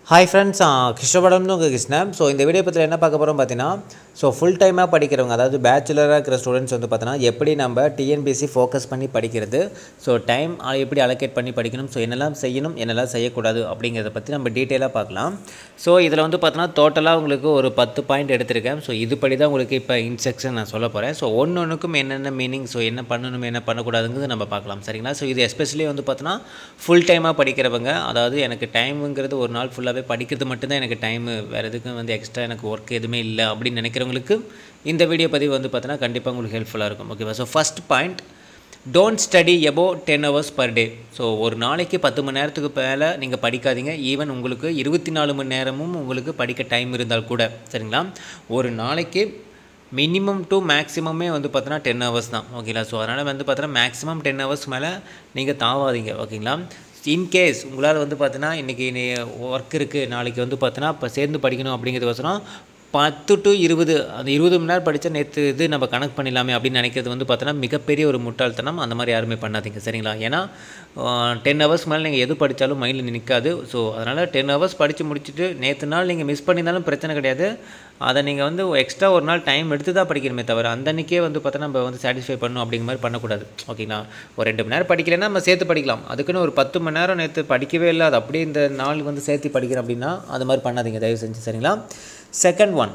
hi friends கிருஷ்ணபடம்னு உங்கள் Krishnan so இந்த வீடியோ பற்றியில் என்ன பார்க்க போகிறோம் பார்த்தீங்கன்னா ஸோ ஃபுல் டைமாக படிக்கிறவங்க அதாவது பேச்சுலராக இருக்கிற ஸ்டூடெண்ட்ஸ் வந்து பார்த்தீங்கன்னா எப்படி நம்ம டிஎன்பிஎஸ்சி ஃபோக்கஸ் பண்ணி படிக்கிறது ஸோ டைம் எப்படி அலோகேட் பண்ணி படிக்கணும் ஸோ என்னெல்லாம் செய்யணும் என்னெல்லாம் செய்யக்கூடாது அப்படிங்கிறத பற்றி நம்ம டீட்டெயிலாக பார்க்கலாம் ஸோ இதில் வந்து பார்த்தோன்னா டோட்டலாக உங்களுக்கு ஒரு பத்து பாயிண்ட் எடுத்திருக்கேன் ஸோ இதுபடி தான் உங்களுக்கு இப்போ இன்ஸ்ட்ரக்ஷன் நான் சொல்ல போகிறேன் ஸோ ஒன்று ஒன்றுக்கும் என்னென்ன மீனிங் ஸோ என்ன பண்ணணும் என்ன பண்ணக்கூடாதுங்கிறது நம்ம பார்க்கலாம் சரிங்களா ஸோ இது எஸ்பெஷலி வந்து பார்த்தோன்னா ஃபுல் டைமாக படிக்கிறவங்க அதாவது எனக்கு டைமுங்கிறது ஒரு நாள் ஃபுல்லாகவே படிக்கிறது மட்டும்தான் எனக்கு டைமு வேறு எதுக்கும் வந்து எக்ஸ்ட்ரா எனக்கு ஒர்க் எதுவுமே இல்லை அப்படின்னு நினைக்கிறவங்களுக்கு இந்த வீடியோ பதிவு வந்து பார்த்தோன்னா கண்டிப்பாக உங்களுக்கு ஹெல்ப்ஃபுல்லாக இருக்கும் ஓகேவா so first point don't study above ten hours per day so ஒரு நாளைக்கு பத்து மணி நேரத்துக்கு மேலே நீங்கள் படிக்காதீங்க ஈவன் உங்களுக்கு இருபத்தி நாலு மணி நேரமும் உங்களுக்கு படிக்க டைம் இருந்தால் கூட சரிங்களா ஒரு நாளைக்கு மினிமம் டு மேக்ஸிமமே வந்து பார்த்தோன்னா டென் ஹவர்ஸ் தான் ஓகேங்களா ஸோ அதனால் வந்து பார்த்தோன்னா மேக்ஸிமம் டென் ஹவர்ஸ் மேலே நீங்கள் தாவாதீங்க ஓகேங்களா இன்கேஸ் உங்களால் வந்து பார்த்தீங்கன்னா இன்றைக்கி ஒர்க் இருக்குது நாளைக்கு வந்து பார்த்தீங்கன்னா இப்போ சேர்ந்து படிக்கணும் அப்படிங்கிறதுக்கோசரம் பத்து டு இருபது அந்த இருபது மணி நேரம் படித்தா நேற்று இது நம்ம கணக்கு பண்ணிடலாமே அப்படின்னு நினைக்கிறது வந்து பார்த்தோன்னா மிகப்பெரிய ஒரு முட்டாள்தனம் அந்த மாதிரி யாருமே பண்ணாதீங்க சரிங்களா ஏன்னா டென் ஹவர்ஸ் மேலே நீங்கள் எது படித்தாலும் மைண்டில் நிற்காது ஸோ அதனால் டென் ஹவர்ஸ் படித்து முடிச்சுட்டு நேற்று நாள் நீங்கள் மிஸ் பண்ணியிருந்தாலும் பிரச்சனை கிடையாது அதை நீங்கள் வந்து எக்ஸ்ட்ரா ஒரு நாள் டைம் எடுத்து தான் படிக்கணுமே தவிர அந்த அன்றைக்கே வந்து பார்த்தா நம்ம வந்து சாட்டிஸ்ஃபை பண்ணணும் அப்படிங்கிற மாதிரி பண்ணக்கூடாது ஓகேங்களா ஒரு ரெண்டு மணி நேரம் படிக்கலைன்னா நம்ம சேர்த்து படிக்கலாம் அதுக்குன்னு ஒரு பத்து மணி நேரம் நேற்று படிக்கவே இல்லை அது அப்படியே இந்த நாள் வந்து சேர்த்து படிக்கிறேன் அப்படின்னா அது மாதிரி பண்ணாதீங்க தயவு செஞ்சு சரிங்களா second one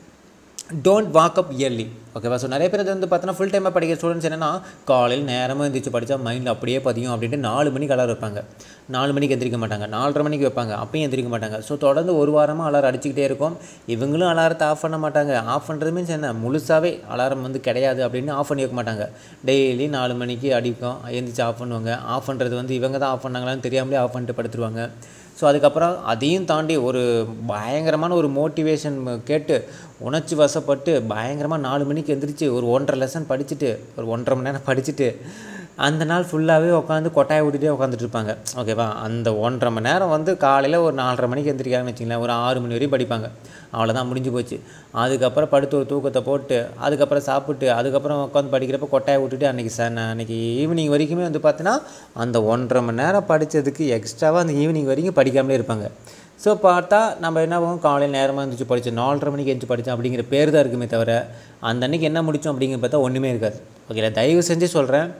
don't wake up early ஓகேவா ஸோ நிறைய பேர் இது வந்து பார்த்தோன்னா ஃபுல் டைமாக படிக்கிற ஸ்டூடெண்ட்ஸ் என்னென்னா காலையில் நேரமாக எழுந்திரிச்சு படித்தா மைண்டில் அப்படியே பதியும் அப்படின்ட்டு நாலு மணிக்கு அலாரம் வைப்பாங்க நாலு மணிக்கு எந்திரிக்க மாட்டாங்க நாலரை மணிக்கு வைப்பாங்க அப்பயும் எந்திரிக்க மாட்டாங்க ஸோ தொடர்ந்து ஒரு வாரமாக அலாரம் அடிச்சுக்கிட்டே இருக்கும் இவங்களும் அலாரத்தை ஆஃப் பண்ண மாட்டாங்க ஆஃப் பண்ணுறது மீன்ஸ் என்ன முழுசாகவே அலாரம் வந்து கிடையாது அப்படின்னு ஆஃப் பண்ணி வைக்க மாட்டாங்க டெய்லி நாலு மணிக்கு அடிக்கும் எந்திரிச்சு ஆஃப் பண்ணுவாங்க ஆஃப் பண்ணுறது வந்து இவங்க தான் ஆஃப் பண்ணாங்களான்னு தெரியாமலே ஆஃப் பண்ணிட்டு படுத்துருவாங்க ஸோ அதுக்கப்புறம் அதையும் தாண்டி ஒரு பயங்கரமான ஒரு மோட்டிவேஷன் கேட்டு உணர்ச்சி வசப்பட்டு பயங்கரமாக நாலு மணிக்கு எந்திரிச்சு ஒரு ஒன்றரை லெசன் படிச்சுட்டு ஒரு ஒன்றரை மணி நேரம் படிச்சுட்டு அந்த நாள் ஃபுல்லாகவே உட்காந்து கொட்டாயை விட்டுட்டே உட்காந்துட்டு இருப்பாங்க ஓகேவா அந்த ஒன்றரை மணி நேரம் வந்து காலையில் ஒரு நாலரை மணிக்கு எந்திரிக்காங்கன்னு வச்சிங்களேன் ஒரு ஆறு மணி வரையும் படிப்பாங்க அவ்வளோதான் முடிஞ்சு போச்சு அதுக்கப்புறம் படுத்து ஒரு தூக்கத்தை போட்டு அதுக்கப்புறம் சாப்பிட்டு அதுக்கப்புறம் உட்காந்து படிக்கிறப்ப கொட்டாயை விட்டுட்டு அன்றைக்கி ச அன்றைக்கி ஈவினிங் வரைக்குமே வந்து பார்த்தீங்கன்னா அந்த ஒன்றரை மணி நேரம் படித்ததுக்கு எக்ஸ்ட்ராவாக அந்த ஈவினிங் வரைக்கும் படிக்காமலே இருப்பாங்க ஸோ பார்த்தா நம்ம என்ன பண்ணுவோம் காலையில் நேரமாக இருந்துச்சு படித்தோம் நாலரை மணிக்கு எழுந்து படித்தோம் அப்படிங்கிற பேர் தான் இருக்குமே தவிர அந்த அன்றைக்கி என்ன முடித்தோம் அப்படிங்கிற பார்த்தா ஒன்றுமே இருக்காது ஓகேங்களா தயவு செஞ்சு சொல்கிறேன்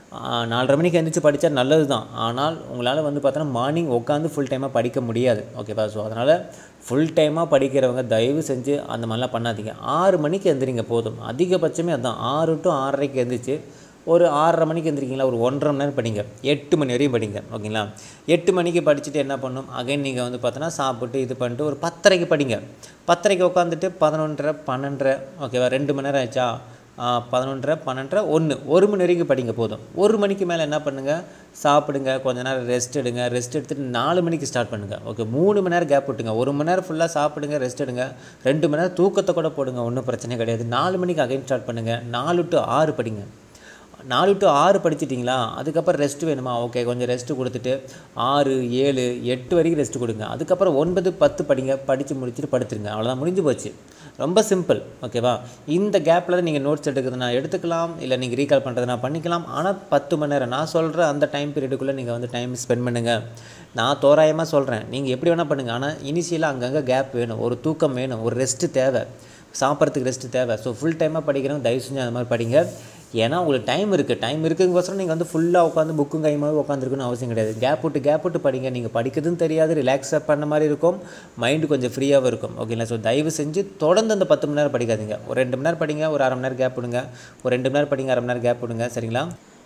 நாலரை மணிக்கு எழுந்திரிச்சு படித்தா நல்லது தான் ஆனால் உங்களால் வந்து பார்த்தோன்னா மார்னிங் உட்காந்து ஃபுல் டைமாக படிக்க முடியாது ஓகேவா ஸோ அதனால் ஃபுல் டைமாக படிக்கிறவங்க தயவு செஞ்சு அந்த மாதிரிலாம் பண்ணாதீங்க ஆறு மணிக்கு எந்திரிங்க போதும் அதிகபட்சமே அதுதான் ஆறு டு ஆறரைக்கு எழுந்திரிச்சு ஒரு ஆறரை மணிக்கு எந்திரிக்கிங்களா ஒரு ஒன்றரை மணி நேரம் படிங்க எட்டு மணி வரையும் படிங்க ஓகேங்களா எட்டு மணிக்கு படிச்சுட்டு என்ன பண்ணும் அகைன் நீங்கள் வந்து பார்த்தோன்னா சாப்பிட்டு இது பண்ணிட்டு ஒரு பத்தரைக்கு படிங்க பத்தரைக்கு உட்காந்துட்டு பதினொன்றரை பன்னெண்டரை ஓகேவா ரெண்டு மணி நேரம் ஆச்சா பதினொன்றரை பன்னெண்டரை ஒன்று ஒரு மணி வரைக்கும் படிங்க போதும் ஒரு மணிக்கு மேலே என்ன பண்ணுங்கள் சாப்பிடுங்க கொஞ்ச நேரம் ரெஸ்ட் எடுங்க ரெஸ்ட் எடுத்துகிட்டு நாலு மணிக்கு ஸ்டார்ட் பண்ணுங்கள் ஓகே மூணு மணி நேரம் கேப் விட்டுங்க ஒரு மணி நேரம் ஃபுல்லாக சாப்பிடுங்க ரெஸ்ட் எடுங்க ரெண்டு மணி நேரம் தூக்கத்தை கூட போடுங்க ஒன்றும் பிரச்சனை கிடையாது நாலு மணிக்கு அகைன் ஸ்டார்ட் பண்ணுங்கள் நாலு டு ஆறு படிங்க நாலு டு ஆறு படிச்சிட்டிங்களா அதுக்கப்புறம் ரெஸ்ட் வேணுமா ஓகே கொஞ்சம் ரெஸ்ட்டு கொடுத்துட்டு ஆறு ஏழு எட்டு வரைக்கும் ரெஸ்ட் கொடுங்க அதுக்கப்புறம் ஒன்பது பத்து படிங்க படித்து முடிச்சுட்டு படுத்துருங்க அவ்வளோதான் முடிஞ்சு போச்சு ரொம்ப சிம்பிள் ஓகேவா இந்த கேப்பில் நீங்கள் நோட்ஸ் எடுக்கிறதுனா எடுத்துக்கலாம் இல்லை நீங்கள் ரீகால் பண்ணுறதுனா பண்ணிக்கலாம் ஆனால் பத்து மணி நேரம் நான் சொல்கிற அந்த டைம் பீரியடுக்குள்ளே நீங்கள் வந்து டைம் ஸ்பெண்ட் பண்ணுங்கள் நான் தோராயமாக சொல்கிறேன் நீங்கள் எப்படி வேணால் பண்ணுங்கள் ஆனால் இனிஷியலாக அங்கங்கே கேப் வேணும் ஒரு தூக்கம் வேணும் ஒரு ரெஸ்ட்டு தேவை சாப்பிட்றதுக்கு ரெஸ்ட்டு தேவை ஸோ ஃபுல் டைமாக படிக்கிறவங்க தயவு செஞ்சு அந்த மாதிரி படிங்க ஏன்னா உங்களுக்கு டைம் இருக்குது டைம் இருக்குங்கோசரம் நீங்கள் வந்து ஃபுல்லாக உட்காந்து புக்கும் கைமாவே உட்காந்துருக்குன்னு அவசியம் கிடையாது கேப் விட்டு கேப் விட்டு படிங்க நீங்கள் படிக்கிறதும் தெரியாது ரிலாக்ஸாக பண்ண மாதிரி இருக்கும் மைண்டு கொஞ்சம் ஃப்ரீயாகவும் இருக்கும் ஓகேங்களா ஸோ தயவு செஞ்சு தொடர்ந்து அந்த பத்து மணி நேரம் படிக்காதீங்க ஒரு ரெண்டு மணி நேரம் படிங்க ஒரு அரை மணி நேரம் கேப் விடுங்க ஒரு ரெண்டு மணி நேரம் படிங்க அரை மணி நேரம் கேப் விடுங்க சரிங்களா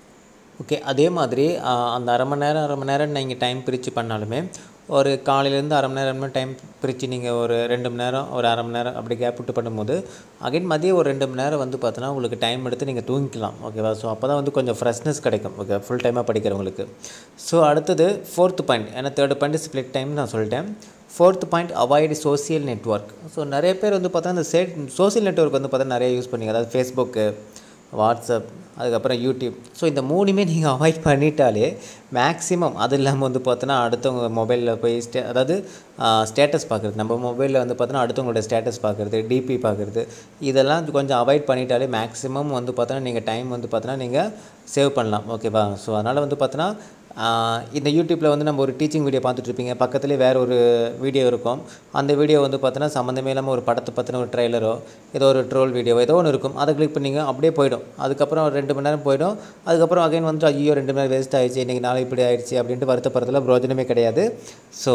ஓகே அதே மாதிரி அந்த அரை மணி நேரம் அரை மணி நேரம் நீங்கள் டைம் பிரித்து பண்ணாலுமே ஒரு காலையிலேருந்து அரை மணி நேரம் டைம் பிரித்து நீங்கள் ஒரு ரெண்டு மணி நேரம் ஒரு அரை மணி நேரம் அப்படி கேப் விட்டு பண்ணும்போது அகைன் மதியம் ஒரு ரெண்டு மணி நேரம் வந்து பார்த்தோன்னா உங்களுக்கு டைம் எடுத்து நீங்கள் தூங்கிக்கலாம் ஓகேவா ஸோ அப்போ தான் வந்து கொஞ்சம் ஃப்ரெஷ்னஸ் கிடைக்கும் ஓகே ஃபுல் டைமாக படிக்கிறவங்களுக்கு ஸோ அடுத்தது ஃபோர்த்து பாயிண்ட் ஏன்னா தேர்ட் பாயிண்ட் ஸ்ப்ளிட் டைம் நான் சொல்லிட்டேன் fourth point avoid social network so நிறைய பேர் வந்து பார்த்தா இந்த சே சோசியல் நெட்ஒர்க் வந்து பார்த்தா நிறைய யூஸ் பண்ணிங்க அதாவது ஃபேஸ்புக்கு வாட்ஸ்அப் அதுக்கப்புறம் யூடியூப் ஸோ இந்த மூணுமே நீங்கள் அவாய்ட் பண்ணிட்டாலே மேக்ஸிமம் அது இல்லாமல் வந்து பார்த்தோன்னா அடுத்தவங்க மொபைலில் போய் ஸ்டே அதாவது ஸ்டேட்டஸ் பார்க்குறது நம்ம மொபைலில் வந்து பார்த்தோன்னா அடுத்தவங்களோட ஸ்டேட்டஸ் பார்க்குறது டிபி பார்க்குறது இதெல்லாம் கொஞ்சம் அவாய்ட் பண்ணிட்டாலே மேக்ஸிமம் வந்து பார்த்தோன்னா நீங்கள் டைம் வந்து பார்த்தோன்னா நீங்கள் சேவ் பண்ணலாம் ஓகேவா ஸோ அதனால் வந்து பார்த்தோன்னா ஆஹ் இந்த யூடியூப்பில் வந்து நம்ம ஒரு டீச்சிங் வீடியோ பார்த்துட்டு இருப்பீங்க பக்கத்துலேயே வேறு ஒரு வீடியோ இருக்கும் அந்த வீடியோ வந்து பார்த்தோன்னா சம்மந்தமே இல்லாமல் ஒரு படத்தை பற்றின ஒரு ட்ரைலரோ ஏதோ ஒரு ட்ரோல் வீடியோ ஏதோ ஒன்று இருக்கும் அதை கிளிக் பண்ணிங்க அப்படியே போயிடும் அதுக்கப்புறம் ஒரு ரெண்டு மணி நேரம் போயிடும் அதுக்கப்புறம் அகைன் வந்து ஐயோ ரெண்டு மணி நேரம் வேஸ்ட் ஆயிடுச்சு இன்றைக்கி நாளை இப்படி ஆயிடுச்சு அப்படின்ட்டு வருத்தப்படுறதுல பிரோஜனமே கிடையாது ஸோ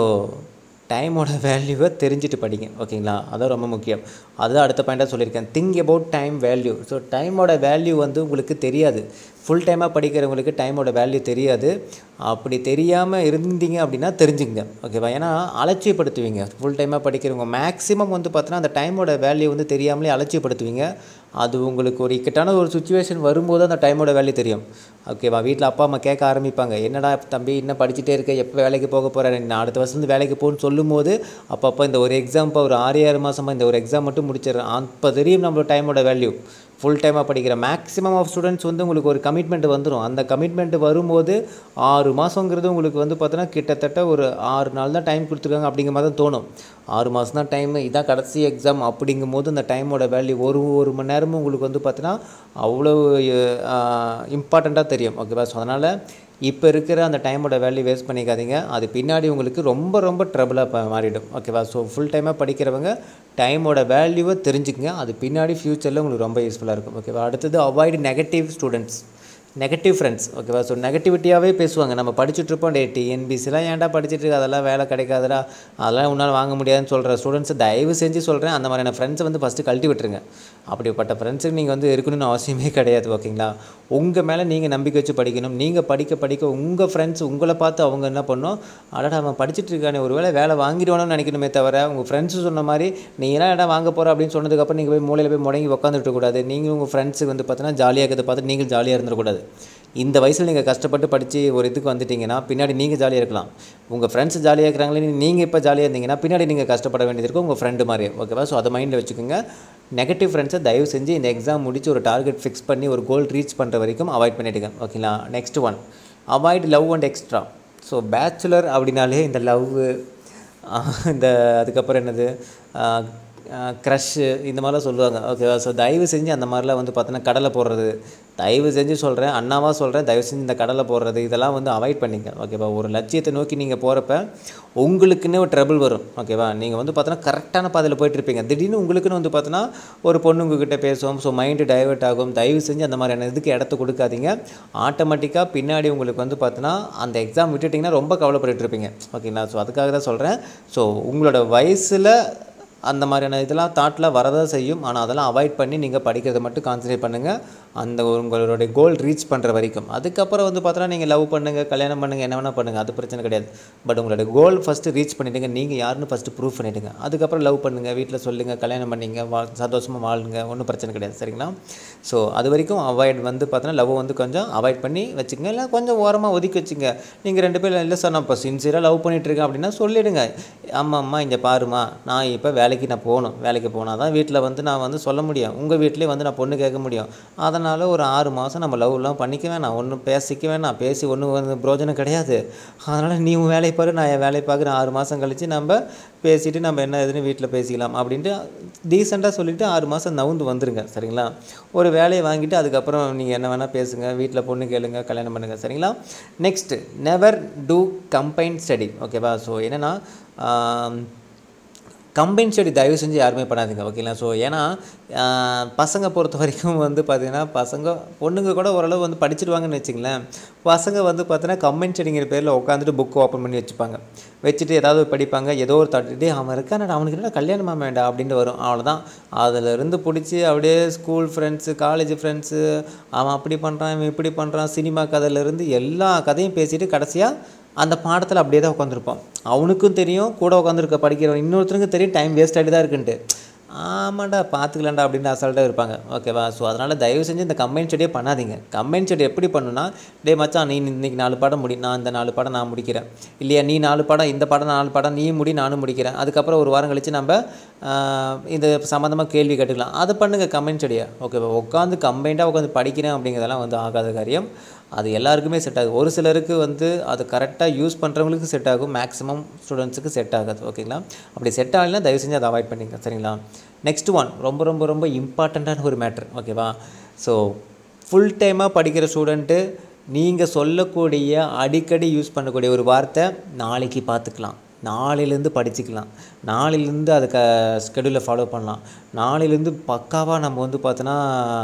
டைமோட வேல்யூவை தெரிஞ்சுட்டு படிங்க ஓகேங்களா அதான் ரொம்ப முக்கியம் அதுதான் அடுத்த பாயிண்டாக சொல்லியிருக்கேன் think about time value so டைமோட வேல்யூ வந்து உங்களுக்கு தெரியாது ஃபுல் டைமாக படிக்கிறவங்களுக்கு டைமோட வேல்யூ தெரியாது அப்படி தெரியாமல் இருந்தீங்க அப்படின்னா தெரிஞ்சுங்க ஓகேவா ஏன்னா அலட்சியப்படுத்துவீங்க ஃபுல் டைமாக படிக்கிறவங்க மேக்ஸிமம் வந்து பார்த்தோன்னா அந்த டைமோட வேல்யூ வந்து தெரியாமலே அலட்சியப்படுத்துவீங்க அது உங்களுக்கு ஒரு இக்கட்டான ஒரு சுச்சுவேஷன் வரும்போது அந்த டைமோட வேல்யூ தெரியும் ஓகேவா வீட்டில் அப்பா அம்மா கேட்க ஆரம்பிப்பாங்க என்னடா தம்பி இன்னும் படிச்சுட்டே இருக்க எப்போ வேலைக்கு போக போகிற நான் அடுத்த வருஷம் வேலைக்கு போகணும்னு சொல்லும்போது அப்பப்போ இந்த ஒரு எக்ஸாம் இப்போ ஒரு ஆறு ஏழு மாதமாக இந்த ஒரு எக்ஸாம் மட்டும் முடிச்சிடுறேன் அப்போ தெரியும் நம்மளோட டைமோட வேல்யூ ஃபுல் டைமாக படிக்கிற மேக்ஸிமம் ஆஃப் ஸ்டூடெண்ட்ஸ் வந்து உங்களுக்கு ஒரு கமிட்மெண்ட் வந்துடும் அந்த கமிட்மெண்ட் வரும்போது ஆறு மாதங்கிறது உங்களுக்கு வந்து பார்த்தோன்னா கிட்டத்தட்ட ஒரு ஆறு நாள் தான் டைம் கொடுத்துருக்காங்க அப்படிங்கிற மாதிரி தான் தோணும் ஆறு மாதம் தான் டைம் இதான் கடைசி எக்ஸாம் அப்படிங்கும் போது அந்த டைமோட வேல்யூ ஒரு ஒரு மணி நேரமும் உங்களுக்கு வந்து பார்த்தீங்கன்னா அவ்வளோ இம்பார்ட்டண்ட்டாக தெரியும் ஓகேவா ஸோ அதனால் இப்போ இருக்கிற அந்த டைமோட வேல்யூ வேஸ்ட் பண்ணிக்காதீங்க அது பின்னாடி உங்களுக்கு ரொம்ப ரொம்ப ட்ரபிளாக மாறிடும் ஓகேவா ஸோ ஃபுல் டைமாக படிக்கிறவங்க டைமோட வேல்யூவை தெரிஞ்சுக்கங்க அது பின்னாடி ஃப்யூச்சரில் உங்களுக்கு ரொம்ப யூஸ்ஃபுல்லாக இருக்கும் ஓகேவா அடுத்தது avoid negative students negative friends ஓகேவா ஸோ நெகட்டிவிட்டியாகவே பேசுவாங்க நம்ம படிச்சுட்ருப்போம் டே டிஎன்பிசிலாம் ஏன்டா படிச்சுட்டு இருக்க அதெல்லாம் வேலை கிடைக்காதுடா அதெல்லாம் உன்னால் வாங்க முடியாதுன்னு சொல்கிற ஸ்டூடெண்ட்ஸை தயவு செஞ்சு சொல்கிறேன் அந்த மாதிரியான ஃப்ரெண்ட்ஸை வந்து ஃபஸ்ட்டு கழட்டி விட்டுருங்க அப்படிப்பட்ட ஃப்ரெண்ட்ஸுக்கு நீங்கள் வந்து இருக்கணும்னு அவசியமே கிடையாது ஓகேங்களா உங்கள் மேலே நீங்கள் நம்பிக்கை வச்சு படிக்கணும் நீங்கள் படிக்க படிக்க உங்கள் ஃப்ரெண்ட்ஸ் உங்களை பார்த்து அவங்க என்ன பண்ணணும் அடடா அவன் படிச்சுட்டு இருக்கானே ஒரு வேளை வேலை வாங்கிடுவானு நினைக்கணுமே தவிர உங்கள் ஃப்ரெண்ட்ஸு சொன்ன மாதிரி நீ என்ன இடம் வாங்க போகிற அப்படின்னு சொன்னதுக்கப்புறம் நீங்கள் போய் மூலையில் போய் முடங்கி உட்காந்துட்டு கூடாது நீங்கள் உங்கள் ஃப்ரெண்ட்ஸுக்கு வந்து பார்த்தீங்கன்னா ஜாலியாக இருக்கிறத பார்த்து நீங்கள் ஜாலியாக இருந்துடக்கூடாது இந்த வயசில் நீங்கள் கஷ்டப்பட்டு படித்து ஒரு இதுக்கு வந்துட்டீங்கன்னா பின்னாடி நீங்கள் ஜாலியாக இருக்கலாம் உங்கள் ஃப்ரெண்ட்ஸ் ஜாலியாக இருக்கிறாங்களே நீங்கள் இப்போ ஜாலியாக இருந்தீங்கன்னா பின்னாடி நீங்கள் கஷ்டப்பட வேண்டியது இருக்கும் உங்கள் ஃப்ரெண்டு மாதிரி ஓகேவா ஸோ அதை மைண்டில் வச்சுக்கோங்க நெகட்டிவ் ஃப்ரெண்ட்ஸை தயவு செஞ்சு இந்த எக்ஸாம் முடிச்சு ஒரு டார்கெட் ஃபிக்ஸ் பண்ணி ஒரு கோல் ரீச் பண்ணுற வரைக்கும் அவாய்ட் பண்ணிவிடுங்க ஓகேங்களா next one avoid love and extra so bachelor அப்படின்னாலே இந்த லவ் இந்த அதுக்கப்புறம் என்னது க்ரஷ்ஷு இந்த மாதிரிலாம் சொல்லுவாங்க ஓகேவா ஸோ தயவு செஞ்சு அந்த மாதிரிலாம் வந்து பார்த்தோன்னா கடலை போடுறது தயவு செஞ்சு சொல்கிறேன் அண்ணாவாக சொல்கிறேன் தயவு செஞ்சு இந்த கடலை போடுறது இதெல்லாம் வந்து அவாய்ட் பண்ணிங்க ஓகேவா ஒரு லட்சியத்தை நோக்கி நீங்கள் போகிறப்ப உங்களுக்குன்னு ஒரு ட்ரபிள் வரும் ஓகேவா நீங்கள் வந்து பார்த்தோன்னா கரெக்டான பாதையில் போயிட்டுருப்பீங்க திடீர்னு உங்களுக்குன்னு வந்து பார்த்தோன்னா ஒரு பொண்ணு உங்ககிட்ட பேசுவோம் ஸோ மைண்டு டைவர்ட் ஆகும் தயவு செஞ்சு அந்த மாதிரியான இதுக்கு இடத்த கொடுக்காதீங்க ஆட்டோமேட்டிக்காக பின்னாடி உங்களுக்கு வந்து பார்த்தோன்னா அந்த எக்ஸாம் விட்டுட்டிங்கன்னா ரொம்ப கவலைப்பட்டுட்டு இருப்பீங்க ஓகேங்களா ஸோ அதுக்காக தான் சொல்கிறேன் ஸோ உங்களோட வயசில் அந்த மாதிரியான இதெல்லாம் தாட்டில் வரதான் செய்யும் ஆனால் அதெல்லாம் அவாய்ட் பண்ணி நீங்கள் படிக்கிறத மட்டும் கான்சன்ட்ரேட் பண்ணுங்கள் அந்த உங்களுடைய கோல் ரீச் பண்ணுற வரைக்கும் அதுக்கப்புறம் வந்து பார்த்தோன்னா நீங்கள் லவ் பண்ணுங்கள் கல்யாணம் பண்ணுங்கள் என்ன வேணால் பண்ணுங்கள் அது பிரச்சனை கிடையாது பட் உங்களோட கோல் ஃபஸ்ட்டு ரீச் பண்ணிவிடுங்க நீங்கள் யாருன்னு ஃபஸ்ட்டு ப்ரூவ் பண்ணிவிடுங்க அதுக்கப்புறம் லவ் பண்ணுங்கள் வீட்டில் சொல்லுங்கள் கல்யாணம் பண்ணிங்க வா சந்தோஷமாக வாழுங்க ஒன்றும் பிரச்சனை கிடையாது சரிங்களா ஸோ அது வரைக்கும் அவாய்ட் வந்து பார்த்தோன்னா லவ் வந்து கொஞ்சம் அவாய்ட் பண்ணி வச்சுங்க இல்லை கொஞ்சம் ஓரமாக ஒதுக்கி வச்சுங்க நீங்கள் ரெண்டு பேரும் இல்லை சார் நான் இப்போ சின்சியராக லவ் பண்ணிகிட்ருக்கேன் அப்படின்னா சொல்லிவிடுங்க ஆமாம் அம்மா இங்கே பாருமா நான் இப்போ வேலைக்கு நான் போகணும் வேலைக்கு போனால் தான் வீட்டில் வந்து நான் வந்து சொல்ல முடியும் உங்கள் வீட்லேயே வந்து நான் பொண்ணு கேட்க முடியும் அதனால் ஒரு ஆறு மாதம் நம்ம லவ்லாம் பண்ணிக்க வேணாம் ஒன்றும் பேசிக்க வேணாம் பேசி ஒன்றும் வந்து பிரோஜனம் கிடையாது அதனால் நீ உன் வேலையை பாரு நான் என் வேலையை பார்க்குறேன் ஆறு மாதம் கழித்து நம்ம பேசிவிட்டு நம்ம என்ன எதுன்னு வீட்டில் பேசிக்கலாம் அப்படின்ட்டு டீசெண்டாக சொல்லிவிட்டு ஆறு மாதம் நவுந்து வந்துருங்க சரிங்களா ஒரு வேலையை வாங்கிட்டு அதுக்கப்புறம் நீங்கள் என்ன வேணால் பேசுங்க வீட்டில் பொண்ணு கேளுங்க கல்யாணம் பண்ணுங்கள் சரிங்களா next never do combine study ஓகேவா ஸோ என்னென்னா கம்பைன் ஸ்டடி தயவு செஞ்சு யாருமே பண்ணாதீங்க ஓகேங்களா ஸோ ஏன்னா பசங்க பொறுத்த வரைக்கும் வந்து பார்த்திங்கன்னா பசங்க பொண்ணுங்க கூட ஓரளவு வந்து படிச்சிடுவாங்கன்னு வச்சுங்களேன் பசங்க வந்து பார்த்தீங்கன்னா கம்பைன் ஸ்டடிங்கிற பேரில் உட்காந்துட்டு புக்கு ஓப்பன் பண்ணி வச்சுப்பாங்க வச்சுட்டு ஏதாவது படிப்பாங்க ஏதோ ஒரு தட்டுட்டு அவன் இருக்கான் அவனுக்கு என்ன கல்யாணமாக வேண்டாம் அப்படின்ட்டு வரும் அவ்வளோதான் அதிலிருந்து பிடிச்சி அப்படியே ஸ்கூல் ஃப்ரெண்ட்ஸு காலேஜ் ஃப்ரெண்ட்ஸு அவன் அப்படி பண்ணுறான் இவன் இப்படி பண்ணுறான் சினிமா கதையிலேருந்து எல்லா கதையும் பேசிட்டு கடைசியாக அந்த பாடத்தில் அப்படியே தான் உட்காந்துருப்பான் அவனுக்கும் தெரியும் கூட உட்காந்துருக்க படிக்கிறவன் இன்னொருத்தருக்கும் தெரியும் டைம் வேஸ்ட் ஆகிட்டு தான் இருக்குன்ட்டு ஆமாண்டா பார்த்துக்கலாம்டா அப்படின்னு அசால்ட்டாக இருப்பாங்க ஓகேவா ஸோ அதனால் தயவு செஞ்சு இந்த கம்பைன் ஸ்டடியே பண்ணாதீங்க கம்பைன் ஸ்டடி எப்படி பண்ணுன்னா டே மச்சான் நீ இன்றைக்கி நாலு பாடம் முடி நான் இந்த நாலு பாடம் நான் முடிக்கிறேன் இல்லையா நீ நாலு பாடம் இந்த பாடம் நாலு பாடம் நீ முடி நானும் முடிக்கிறேன் அதுக்கப்புறம் ஒரு வாரம் கழித்து நம்ம இது சம்மந்தமாக கேள்வி கேட்டுக்கலாம் அதை பண்ணுங்கள் கம்பைன் ஸ்டடியை ஓகேவா உட்காந்து கம்பைண்டாக உட்காந்து படிக்கிறேன் அப்படிங்கிறதெல்லாம் வந்து ஆகாத காரியம் அது எல்லாருக்குமே செட் ஆகும் ஒரு சிலருக்கு வந்து அது கரெக்டாக யூஸ் பண்ணுறவங்களுக்கு செட் ஆகும் மேக்ஸிமம் ஸ்டூடெண்ட்ஸுக்கு செட் ஆகாது ஓகேங்களா அப்படி செட் ஆகலைன்னா தயவு செஞ்சு அதை அவாய்ட் பண்ணிங்க சரிங்களா நெக்ஸ்ட் ஒன் ரொம்ப ரொம்ப ரொம்ப இம்பார்ட்டண்ட்டான ஒரு மேட்ரு ஓகேவா ஸோ ஃபுல் டைமாக படிக்கிற ஸ்டூடெண்ட்டு நீங்கள் சொல்லக்கூடிய அடிக்கடி யூஸ் பண்ணக்கூடிய ஒரு வார்த்தை நாளைக்கு பார்த்துக்கலாம் நாளையிலேருந்து படிச்சுக்கலாம் நாளையிலேருந்து அதுக்கு ஸ்கெடியூலை ஃபாலோ பண்ணலாம் நாளையிலேருந்து பக்காவாக நம்ம வந்து பார்த்தோன்னா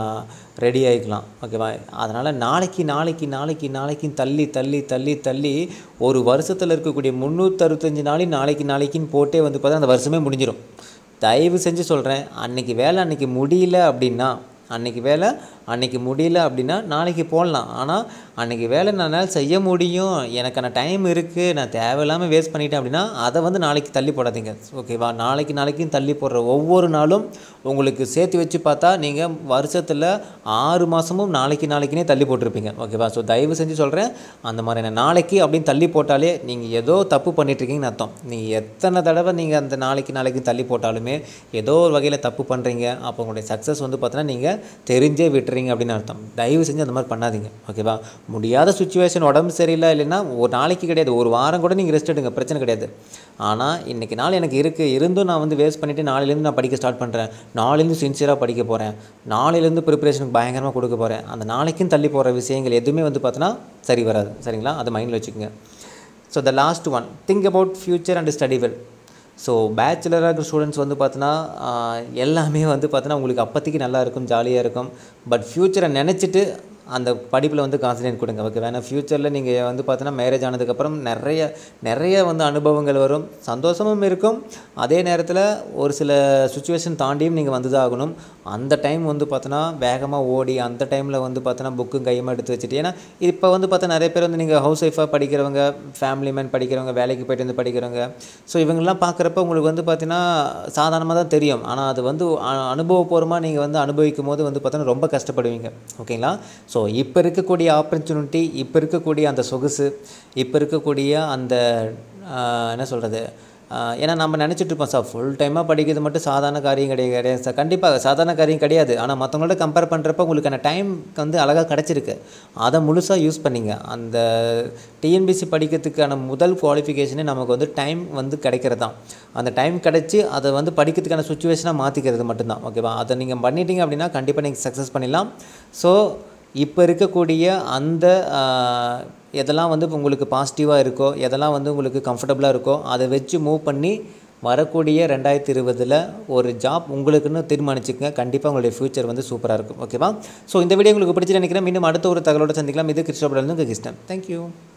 ரெடி ஆகிக்கலாம் ஓகேவா அதனால் நாளைக்கு நாளைக்கு நாளைக்கு நாளைக்கு தள்ளி தள்ளி தள்ளி தள்ளி ஒரு வருஷத்தில் இருக்கக்கூடிய முந்நூற்றறுபத்தஞ்சு நாளையும் நாளைக்கு நாளைக்குன்னு போட்டே வந்து பார்த்தா அந்த வருஷமே முடிஞ்சிடும் தயவு செஞ்சு சொல்கிறேன் அன்றைக்கி வேலை அன்றைக்கி முடியல அப்படின்னா அன்றைக்கி வேலை அன்றைக்கி முடியல அப்படின்னா நாளைக்கு போடலாம் ஆனால் அன்றைக்கி வேலை என்னால் செய்ய முடியும் எனக்கான டைம் இருக்குது நான் தேவையில்லாமல் வேஸ்ட் பண்ணிட்டேன் அப்படின்னா அதை வந்து நாளைக்கு தள்ளி போடாதீங்க ஓகேவா நாளைக்கு நாளைக்கும் தள்ளி போடுற ஒவ்வொரு நாளும் உங்களுக்கு சேர்த்து வச்சு பார்த்தா நீங்கள் வருஷத்தில் ஆறு மாதமும் நாளைக்கு நாளைக்குனே தள்ளி போட்டிருப்பீங்க ஓகேவா ஸோ தயவு செஞ்சு சொல்கிறேன் அந்த மாதிரியான நாளைக்கு அப்படின்னு தள்ளி போட்டாலே நீங்கள் ஏதோ தப்பு பண்ணிகிட்ருக்கீங்கன்னு அர்த்தம் நீங்கள் எத்தனை தடவை நீங்கள் அந்த நாளைக்கு நாளைக்கு தள்ளி போட்டாலுமே ஏதோ ஒரு வகையில் தப்பு பண்ணுறீங்க அப்போ உங்களுடைய சக்ஸஸ் வந்து பார்த்தீங்கன்னா நீங்கள் தெரிஞ்சே விட்டுறீங்க அப்படின்னு அர்த்தம் தயவு செஞ்சு அந்த மாதிரி பண்ணாதீங்க ஓகேவா முடியாத சுச்சுவேஷன் உடம்பு சரியில்லை இல்லைன்னா ஒரு நாளைக்கு கிடையாது ஒரு வாரம் கூட நீங்கள் ரெஸ்ட் எடுங்க பிரச்சனை கிடையாது ஆனால் இன்றைக்கி நாள் எனக்கு இருக்குது இருந்தும் நான் வந்து வேஸ்ட் பண்ணிவிட்டு நாளையிலேருந்து நான் படிக்க ஸ்டார்ட் பண்ணுறேன் நாளையிலேருந்து சின்சியராக படிக்க போகிறேன் நாளையிலேருந்து ப்ரிப்பரேஷனுக்கு பயங்கரமாக கொடுக்க போகிறேன் அந்த நாளைக்கும் தள்ளி போகிற விஷயங்கள் எதுவுமே வந்து பார்த்தோன்னா சரி வராது சரிங்களா அதை மைண்டில் வச்சுக்கோங்க so the last one think about future and study well so பேச்சுலராக இருக்கிற ஸ்டூடெண்ட்ஸ் வந்து பார்த்தோன்னா எல்லாமே வந்து பார்த்தோன்னா உங்களுக்கு அப்போதைக்கு நல்லா இருக்கும் ஜாலியாக இருக்கும் பட் ஃப்யூச்சரை நினச்சிட்டு அந்த படிப்பில் வந்து கான்சன்ட்ரேட் கொடுங்க ஓகே வேணா ஃப்யூச்சரில் நீங்கள் வந்து பார்த்தோன்னா மேரேஜ் ஆனதுக்கப்புறம் நிறைய நிறைய வந்து அனுபவங்கள் வரும் சந்தோஷமும் இருக்கும் அதே நேரத்தில் ஒரு சில சுச்சுவேஷன் தாண்டியும் நீங்கள் வந்து தான் ஆகணும் அந்த டைம் வந்து பார்த்தோன்னா வேகமாக ஓடி அந்த டைமில் வந்து பார்த்தோன்னா புக்கும் கையமாக எடுத்து வச்சுட்டு ஏன்னா இப்போ வந்து பார்த்தா நிறைய பேர் வந்து நீங்கள் ஹவுஸ் ஒய்ஃபாக படிக்கிறவங்க ஃபேமிலி மேன் படிக்கிறவங்க வேலைக்கு போயிட்டு வந்து படிக்கிறவங்க ஸோ இவங்கெல்லாம் பார்க்குறப்ப உங்களுக்கு வந்து பார்த்தீங்கன்னா சாதாரணமாக தான் தெரியும் ஆனால் அது வந்து அ- அனுபவபூர்வமாக நீங்கள் வந்து அனுபவிக்கும் போது வந்து பார்த்தோன்னா ரொம்ப கஷ்டப்படுவீங்க ஓகேங்களா ஸோ இப்போ இருக்கக்கூடிய ஆப்பர்ச்சுனிட்டி இப்போ இருக்கக்கூடிய அந்த சொகுசு இப்போ இருக்கக்கூடிய அந்த ஆஹ், என்ன சொல்கிறது ஏன்னா நம்ம நினச்சிட்டு இருப்போம் சார் ஃபுல் டைமாக படிக்கிறது மட்டும் சாதாரண காரியம் கிடையாது கிடையாது சார் கண்டிப்பாக சாதாரண காரியம் கிடையாது ஆனால் மற்றவங்களோட கம்பேர் பண்ணுறப்ப உங்களுக்கான டைம் வந்து அழகாக கிடச்சிருக்கு அதை முழுசாக யூஸ் பண்ணிங்க அந்த டிஎன்பிசி படிக்கிறதுக்கான முதல் குவாலிஃபிகேஷனே நமக்கு வந்து டைம் வந்து கிடைக்கிறது தான் அந்த டைம் கிடச்சி அதை வந்து படிக்கிறதுக்கான சுச்சுவேஷனாக மாற்றிக்கிறது மட்டும்தான் ஓகேவா அதை நீங்கள் பண்ணிட்டீங்க அப்படின்னா கண்டிப்பாக நீங்கள் சக்ஸஸ் பண்ணிடலாம் ஸோ இப்போ இருக்கக்கூடிய அந்த ஆஹ், எதெல்லாம் வந்து உங்களுக்கு பாசிட்டிவாக இருக்கோ எதெல்லாம் வந்து உங்களுக்கு கம்ஃபர்டபுளாக இருக்கோ அதை வச்சு மூவ் பண்ணி வரக்கூடிய ரெண்டாயிரத்தி இருபதில் ஒரு ஜாப் உங்களுக்குன்னு தீர்மானிச்சுக்கங்க கண்டிப்பாக உங்களுடைய ஃப்யூச்சர் வந்து சூப்பராக இருக்கும் ஓகேவா ஸோ இந்த வீடியோ உங்களுக்கு பிடிச்சி நினைக்கிறேன் மீண்டும் அடுத்த ஒரு தகவலோட சந்திக்கலாம் இது கிறிஸ்டோபுலேருந்து கிருஷ்ணன் தேங்க்யூ